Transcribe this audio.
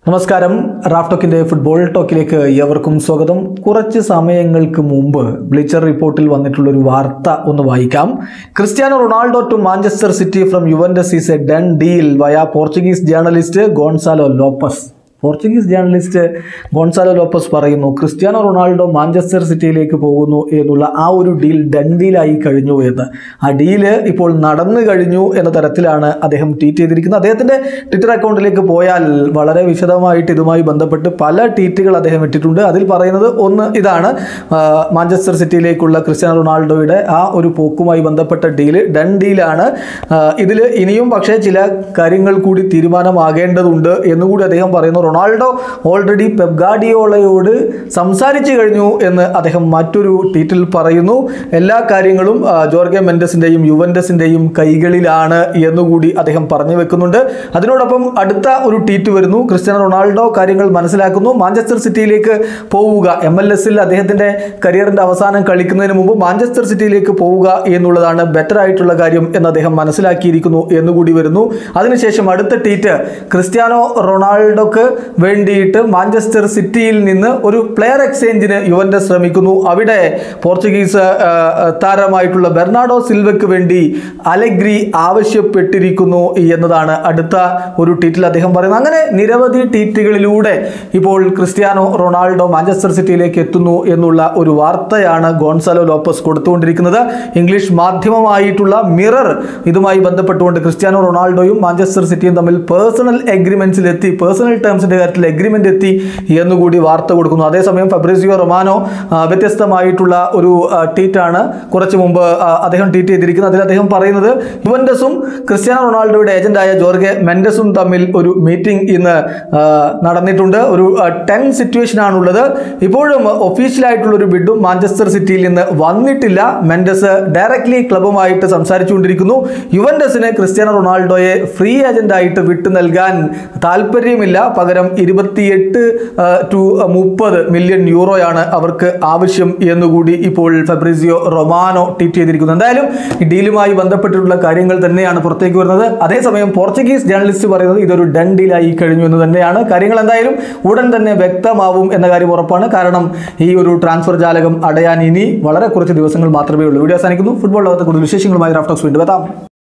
നമസ്കാരം Raf ടോക്കിന്റെ football ടോക്കിലേക്ക് ഏവർക്കും സ്വാഗതം കുറച്ച് സമയങ്ങൾക്ക് മുമ്പ് ബ്ലിച്ചർ റിപ്പോർട്ടിൽ വന്നിട്ടുള്ള ഒരു വാർത്ത ഒന്ന് വായിക്കാം Cristiano Ronaldo to Manchester City from Juventus is a done deal via Portuguese journalist Gonzalo Lopez Portuguese journalist Gonzalo Lopez പറയുന്നു ക്രിസ്ത്യാനോ റൊണാൾഡോ മാഞ്ചസ്റ്റർ സിറ്റിയിലേക്ക് പോകുന്നു എന്നുള്ള ആ ഒരു ഡീൽ ഡൺ ഡീലായി കഴിഞ്ഞു എന്ന് ആ ഡീല് ഇപ്പോൾ നടന്നു കഴിഞ്ഞു എന്ന തരത്തിലാണ് അദ്ദേഹം ട്വീറ്റ് ചെയ്തിരിക്കുന്നത് അദ്ദേഹത്തിൻ്റെ ട്വിറ്റർ അക്കൗണ്ടിലേക്ക് പോയാൽ വളരെ വിശദമായിട്ട് ഇതുമായി ബന്ധപ്പെട്ട് പല ട്വീറ്റുകൾ അദ്ദേഹം ഇട്ടിട്ടുണ്ട് അതിൽ പറയുന്നത് ഒന്ന് ഇതാണ് ആ, മാഞ്ചസ്റ്റർ സിറ്റിയിലേക്കുള്ള ക്രിസ്ത്യാനോ റൊണാൾഡോയുടെ ആ ഒരു പോക്കുമായി ബന്ധപ്പെട്ട ഡീല് ഡൺ ഡീലാണ് ഇതിൽ ഇനിയും പക്ഷേ ചില കാര്യങ്ങൾ കൂടി തീരുമാനമാകേണ്ടതുണ്ട് എന്നുകൂടി അദ്ദേഹം പറയുന്നു റൊണാൾഡോ ഓൾറെഡി പെബ്ഗാഡിയോളയോട് സംസാരിച്ചു കഴിഞ്ഞു എന്ന് അദ്ദേഹം മറ്റൊരു ട്വീറ്റിൽ പറയുന്നു എല്ലാ കാര്യങ്ങളും ആ, ജോർഗെ മെൻഡസിൻ്റെയും യുവൻഡസിൻ്റെയും കൈകളിലാണ് എന്നുകൂടി അദ്ദേഹം പറഞ്ഞു വെക്കുന്നുണ്ട് അതിനോടൊപ്പം അടുത്ത ഒരു ട്വീറ്റ് വരുന്നു ക്രിസ്ത്യാനോ റൊണാൾഡോ കാര്യങ്ങൾ മനസ്സിലാക്കുന്നു മാഞ്ചസ്റ്റർ സിറ്റിയിലേക്ക് പോവുക എം എൽ എസിൽ അദ്ദേഹത്തിൻ്റെ കരിയറിൻ്റെ അവസാനം കളിക്കുന്നതിന് മുമ്പ് മാഞ്ചസ്റ്റർ സിറ്റിയിലേക്ക് പോവുക എന്നുള്ളതാണ് ബെറ്റർ ആയിട്ടുള്ള കാര്യം എന്ന് അദ്ദേഹം മനസ്സിലാക്കിയിരിക്കുന്നു എന്നുകൂടി വരുന്നു അതിനുശേഷം അടുത്ത ട്വീറ്റ് ക്രിസ്ത്യാനോ റൊണാൾഡോക്ക് വേണ്ടിയിട്ട് മാഞ്ചസ്റ്റർ സിറ്റിയിൽ നിന്ന് ഒരു പ്ലെയർ എക്സ്ചേഞ്ചിന് യുവൻ്റെ ശ്രമിക്കുന്നു അവിടെ പോർച്ചുഗീസ് ആ, ആ, താരമായിട്ടുള്ള ബെർണാഡോ സിൽവയ്ക്ക് വേണ്ടി അലഗ്രി ആവശ്യപ്പെട്ടിരിക്കുന്നു എന്നതാണ് അടുത്ത ഒരു ട്വീറ്റിൽ അദ്ദേഹം പറയുന്നത് അങ്ങനെ നിരവധി ട്വീറ്റുകളിലൂടെ ഇപ്പോൾ ക്രിസ്ത്യാനോ റൊണാൾഡോ മാഞ്ചസ്റ്റർ സിറ്റിയിലേക്ക് എത്തുന്നു എന്നുള്ള ഒരു വാർത്തയാണ് ഗോൺസാലോ ലോപ്പസ് കൊടുത്തുകൊണ്ടിരിക്കുന്നത് ഇംഗ്ലീഷ് മാധ്യമമായിട്ടുള്ള മിറർ ഇതുമായി ബന്ധപ്പെട്ടുകൊണ്ട് ക്രിസ്ത്യാനോ റൊണാൾഡോയും മാഞ്ചസ്റ്റർ സിറ്റിയും തമ്മിൽ പേഴ്സണൽ എഗ്രിമെന്റ്സിൽ എത്തി പേഴ്സണൽ ടേംസിന്റെ കാര്യത്തിൽ എഗ്രിമെന്റ് എത്തി എന്നുകൂടി വാർത്ത കൊടുക്കുന്നു അതേസമയം ഫെബ്രിസിയോ റൊമാനോ ആ, വ്യത്യസ്തമായിട്ടുള്ള ഒരു ട്വീറ്റാണ് കുറച്ച് മുമ്പ് ആ, അദ്ദേഹം ട്വീറ്റ് ചെയ്തിരിക്കുന്നത് അതിൽ അദ്ദേഹം പറയുന്നത് യുവൻഡസും ക്രിസ്ത്യാനോ റൊണാൾഡോയുടെ ഏജന്റായ ജോർഗെ മെൻഡസും തമ്മിൽ ഒരു മീറ്റിംഗ് ഇന്ന് ആ, നടന്നിട്ടുണ്ട് ഒരു ടെൻ സിറ്റുവേഷൻ ആണുള്ളത് ഇപ്പോഴും ഒഫീഷ്യലായിട്ടുള്ള ഒരു ബിഡും മാഞ്ചസ്റ്റർ സിറ്റിയിൽ നിന്ന് വന്നിട്ടില്ല മെൻഡസ് ഡയറക്ട്ലി ക്ലബുമായിട്ട് സംസാരിച്ചുകൊണ്ടിരിക്കുന്നു യുവൻഡസിന് ക്രിസ്ത്യാനോ റൊണാൾഡോയെ ഫ്രീ ഏജന്റായിട്ട് വിട്ടു നൽകാൻ താല്പര്യമില്ല പകരം ഇരുപത്തിയെട്ട് ടു മുപ്പത് മില്യൺ യൂറോയാണ് അവർക്ക് ആവശ്യം എന്നുകൂടി ഇപ്പോൾ ഫെബ്രിസിയോ റൊമാനോ ട്വീറ്റ് ചെയ്തിരിക്കുന്നു എന്തായാലും ഈ ഡീലുമായി ബന്ധപ്പെട്ടിട്ടുള്ള കാര്യങ്ങൾ തന്നെയാണ് പുറത്തേക്ക് വരുന്നത് അതേസമയം പോർച്ചുഗീസ് ജേർണലിസ്റ്റ് പറയുന്നത് ഇതൊരു ഡൺ ഡീലായി കഴിഞ്ഞു എന്ന് തന്നെയാണ് കാര്യങ്ങൾ എന്തായാലും ഉടൻ തന്നെ വ്യക്തമാവും എന്ന കാര്യം ഉറപ്പാണ് കാരണം ഈ ഒരു ട്രാൻസ്ഫർ ജാലകം അടയാൻ ഇനി വളരെ കുറച്ച് ദിവസങ്ങൾ മാത്രമേ ഉള്ളൂ വീഡിയോ അവസാനിക്കുന്നു ഫുട്ബോൾ ലോകത്തെ കൂടുതൽ വിശേഷങ്ങളുമായി റാഫ്റ്റോക്സ് വീണ്ടും എത്താം